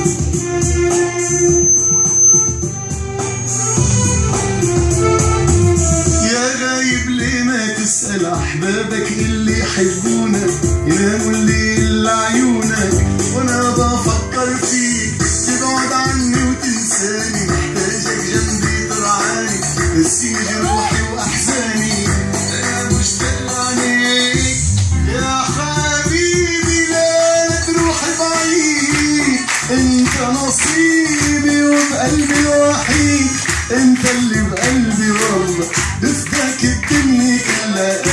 يا غايب ليه ما تسأل أحبابك اللي يحبونك يناموا الليل لعيونك وأنا بفكر فيك تبعد عني وتنساني محتاجك جنبي ترعاني نسيني جروحي وأحزاني أنا مشتاق لعينيك يا حبيبي لا لا تروح بعيد انت نصيبي وبقلبي الوحيد انت اللي بقلبي والله بفداك الدنيا كلها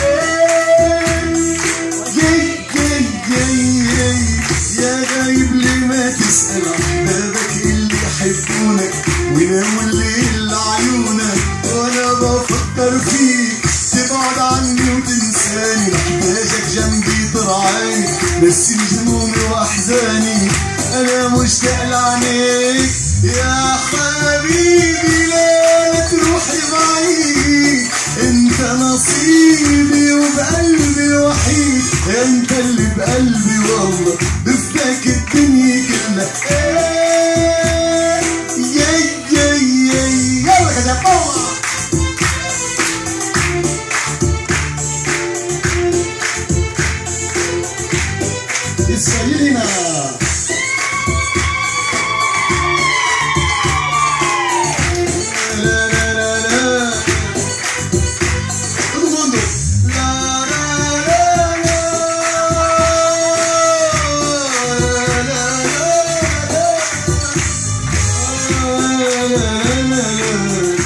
جاي جاي جاي جاي يا غايب ليه ما تسأل أحبابك اللي يحبونك ويناموا الليل لعيونك وأنا بفكر فيك تبعد عني وتنساني محتاجك جنبي ترعاني نسيني همومي وأحزاني أنا مشتاق لعينيك يا حبيبي لا لا تروحي بعيد انت نصيبي وبقلبي الوحيد انت اللي بقلبي والله بفداك الدنيا كلها ايه ياي ياي ياي يلا يا جماعه اسرائيلنا لا لا لا لا Todo mundo. La, la, la, la. La, la, la, la. La, la, la, la.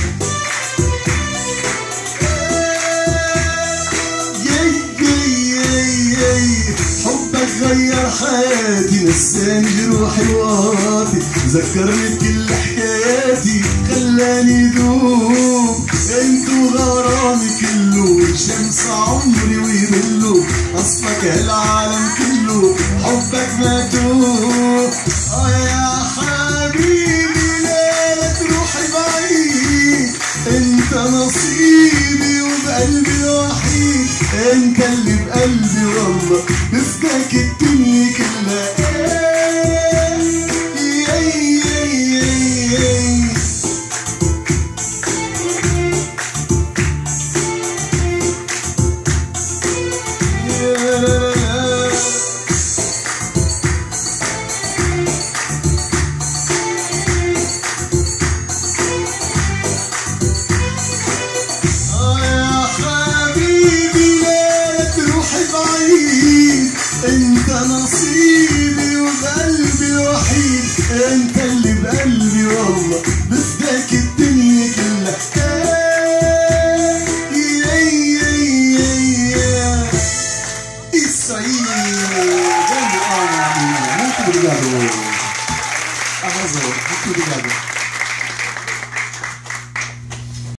ياي ياي ياي ياي حبك غير حياتي نساني جروحي وقاتي ذكرني بكل حكاياتي خلاني دوم انتو غرامي كله شمس عمري ويبلو اصلك هالعالم كله حبك ماتوب اه يا حبيبي لا لا تروحي بعيد انت نصيبي وبقلبي الوحيد انت اللي بقلبي والله بفداك الدنيا كلها ياي ياي ياي ياي يا لا لا لا. آه يا حبيبي لا تروحي بعيد انت نصيبي وبقلبي الوحيد انت اللي بقلبي والله بفداك الدنيا كلها يا يا يا يا Isso aí! Grande palma, amigo. Muito obrigado. Arrasou. Muito obrigado.